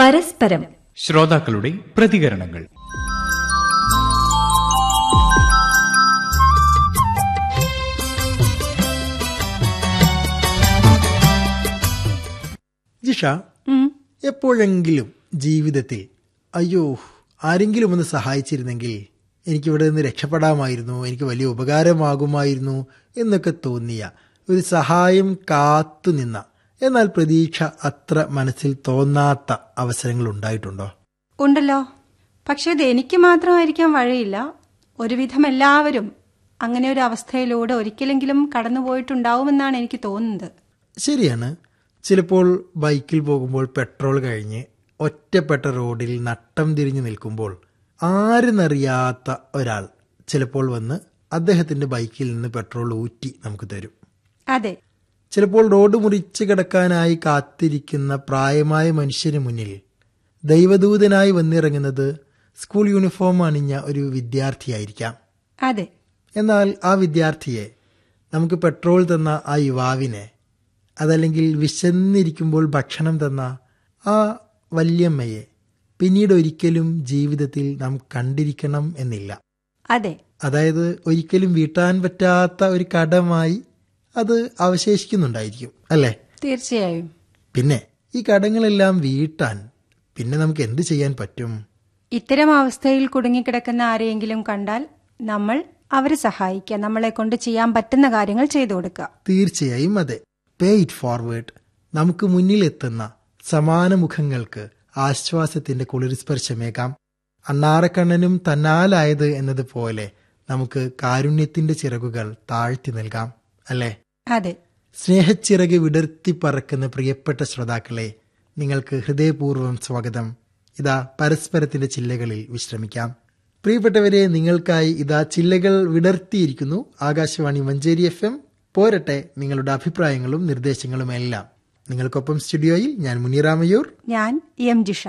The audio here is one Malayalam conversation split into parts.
പരസ്പരം ശ്രോതാക്കളുടെ പ്രതികരണങ്ങൾ ജിഷ എപ്പോഴെങ്കിലും ജീവിതത്തിൽ അയ്യോ ആരെങ്കിലും ഒന്ന് സഹായിച്ചിരുന്നെങ്കിൽ എനിക്കിവിടെ നിന്ന് രക്ഷപ്പെടാമായിരുന്നു എനിക്ക് വലിയ ഉപകാരമാകുമായിരുന്നു എന്നൊക്കെ തോന്നിയ ഒരു സഹായം കാത്തു നിന്ന എന്നാൽ പ്രതീക്ഷ അത്ര മനസ്സിൽ തോന്നാത്ത അവസരങ്ങൾ ഉണ്ടായിട്ടുണ്ടോ ഉണ്ടല്ലോ പക്ഷെ ഇത് എനിക്ക് മാത്രമായിരിക്കാൻ വഴിയില്ല ഒരുവിധം എല്ലാവരും അങ്ങനെ ഒരു അവസ്ഥയിലൂടെ ഒരിക്കലെങ്കിലും കടന്നുപോയിട്ടുണ്ടാവുമെന്നാണ് എനിക്ക് തോന്നുന്നത് ശരിയാണ് ചിലപ്പോൾ ബൈക്കിൽ പോകുമ്പോൾ പെട്രോൾ കഴിഞ്ഞ് ഒറ്റപ്പെട്ട റോഡിൽ നട്ടം തിരിഞ്ഞു നിൽക്കുമ്പോൾ ആരെന്നറിയാത്ത ഒരാൾ ചിലപ്പോൾ വന്ന് അദ്ദേഹത്തിന്റെ ബൈക്കിൽ നിന്ന് പെട്രോൾ ഊറ്റി നമുക്ക് തരും അതെ ചിലപ്പോൾ റോഡ് മുറിച്ച് കിടക്കാനായി കാത്തിരിക്കുന്ന പ്രായമായ മനുഷ്യന് മുന്നിൽ ദൈവദൂതനായി വന്നിറങ്ങുന്നത് സ്കൂൾ യൂണിഫോം അണിഞ്ഞ ഒരു വിദ്യാർത്ഥിയായിരിക്കാം അതെ എന്നാൽ ആ വിദ്യാർത്ഥിയെ നമുക്ക് പെട്രോൾ തന്ന ആ യുവാവിനെ അതല്ലെങ്കിൽ വിശന്നിരിക്കുമ്പോൾ ഭക്ഷണം തന്ന ആ വല്യമ്മയെ പിന്നീട് ഒരിക്കലും ജീവിതത്തിൽ നാം കണ്ടിരിക്കണം എന്നില്ല അതെ അതായത് ഒരിക്കലും വീട്ടാൻ പറ്റാത്ത ഒരു കടമായി അത് അവശേഷിക്കുന്നുണ്ടായിരിക്കും അല്ലേ തീർച്ചയായും പിന്നെ ഈ കടങ്ങളെല്ലാം വീട്ടാൻ പിന്നെ നമുക്ക് എന്ത് ചെയ്യാൻ പറ്റും ഇത്തരം അവസ്ഥയിൽ കുടുങ്ങിക്കിടക്കുന്ന ആരെയെങ്കിലും കണ്ടാൽ നമ്മൾ അവരെ സഹായിക്കുക നമ്മളെ കൊണ്ട് ചെയ്യാൻ പറ്റുന്ന കാര്യങ്ങൾ ചെയ്തു കൊടുക്കുക തീർച്ചയായും അതെ പേ ഇറ്റ് ഫോർവേഡ് നമുക്ക് മുന്നിലെത്തുന്ന സമാന മുഖങ്ങൾക്ക് ആശ്വാസത്തിന്റെ കുളിർസ്പർശമേകാം അണ്ണാറക്കണ്ണനും തന്നാലായത് എന്നതുപോലെ നമുക്ക് കാരുണ്യത്തിന്റെ ചിറകുകൾ താഴ്ത്തി നൽകാം അല്ലേ അതെ സ്നേഹച്ചിറക് വിടർത്തി പറക്കുന്ന പ്രിയപ്പെട്ട ശ്രോതാക്കളെ നിങ്ങൾക്ക് ഹൃദയപൂർവ്വം സ്വാഗതം ഇതാ പരസ്പരത്തിന്റെ ചില്ലകളിൽ വിശ്രമിക്കാം പ്രിയപ്പെട്ടവരെ നിങ്ങൾക്കായി ഇതാ ചില്ലകൾ വിടർത്തിയിരിക്കുന്നു ആകാശവാണി മഞ്ചേരി എഫ് എം പോരട്ടെ നിങ്ങളുടെ അഭിപ്രായങ്ങളും നിർദ്ദേശങ്ങളും എല്ലാം നിങ്ങൾക്കൊപ്പം സ്റ്റുഡിയോയിൽ ഞാൻ മുനിറാമയൂർ ഞാൻ എം ജിഷ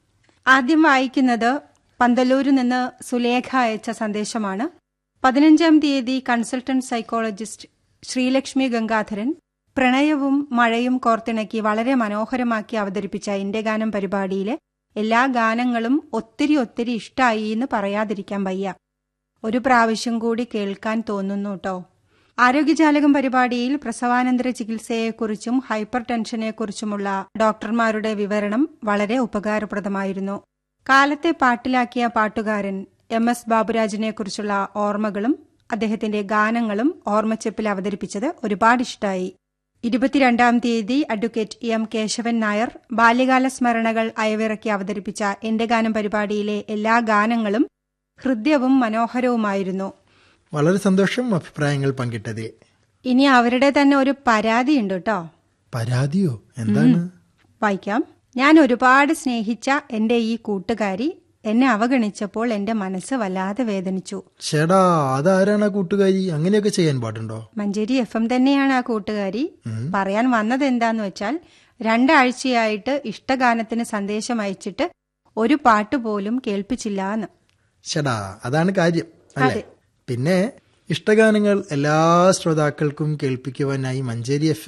ആദ്യം വായിക്കുന്നത് പന്തലൂരിൽ നിന്ന് സുലേഖ അയച്ച സന്ദേശമാണ് പതിനഞ്ചാം തീയതി കൺസൾട്ടന്റ് സൈക്കോളജിസ്റ്റ് ശ്രീലക്ഷ്മി ഗംഗാധരൻ പ്രണയവും മഴയും കോർത്തിണക്കി വളരെ മനോഹരമാക്കി അവതരിപ്പിച്ച എന്റെ ഗാനം പരിപാടിയിലെ എല്ലാ ഗാനങ്ങളും ഒത്തിരി ഒത്തിരി ഇഷ്ടായി എന്ന് പറയാതിരിക്കാൻ വയ്യ ഒരു പ്രാവശ്യം കൂടി കേൾക്കാൻ തോന്നുന്നു കേട്ടോ ആരോഗ്യജാലകം പരിപാടിയിൽ പ്രസവാനന്തര ചികിത്സയെക്കുറിച്ചും ഹൈപ്പർ ടെൻഷനെക്കുറിച്ചുമുള്ള ഡോക്ടർമാരുടെ വിവരണം വളരെ ഉപകാരപ്രദമായിരുന്നു കാലത്തെ പാട്ടിലാക്കിയ പാട്ടുകാരൻ എം എസ് ബാബുരാജിനെക്കുറിച്ചുള്ള ഓർമ്മകളും അദ്ദേഹത്തിന്റെ ഗാനങ്ങളും ഓർമ്മച്ചെപ്പിൽ അവതരിപ്പിച്ചത് ഒരുപാട് ഇഷ്ടായി ഇരുപത്തിരണ്ടാം തീയതി അഡ്വക്കേറ്റ് എം കേശവൻ നായർ ബാല്യകാല സ്മരണകൾ അയവിറക്കി അവതരിപ്പിച്ച എന്റെ ഗാനം പരിപാടിയിലെ എല്ലാ ഗാനങ്ങളും ഹൃദ്യവും മനോഹരവുമായിരുന്നു വളരെ സന്തോഷം അഭിപ്രായങ്ങൾ പങ്കിട്ടതിൽ ഇനി അവരുടെ തന്നെ ഒരു പരാതിയുണ്ട് കേട്ടോ പരാതിയോ എന്താണ് വായിക്കാം ഞാൻ ഒരുപാട് സ്നേഹിച്ച എന്റെ ഈ കൂട്ടുകാരി എന്നെ അവഗണിച്ചപ്പോൾ എന്റെ മനസ്സ് വല്ലാതെ വേദനിച്ചു ചേടാ അതാരാണ് ആ കൂട്ടുകാരി അങ്ങനെയൊക്കെ ചെയ്യാൻ പാടുണ്ടോ മഞ്ചേരി എഫ് എം തന്നെയാണ് ആ കൂട്ടുകാരി പറയാൻ വന്നത് എന്താന്ന് വെച്ചാൽ രണ്ടാഴ്ചയായിട്ട് ഇഷ്ടഗാനത്തിന് സന്ദേശം അയച്ചിട്ട് ഒരു പാട്ട് പോലും കേൾപ്പിച്ചില്ല എന്ന് ചേടാ അതാണ് കാര്യം അല്ലേ അതെ. പിന്നെ ഇഷ്ടഗാനങ്ങൾ എല്ലാ ശ്രോതാക്കൾക്കും കേൾപ്പിക്കുവാനായി മഞ്ചേരി എഫ്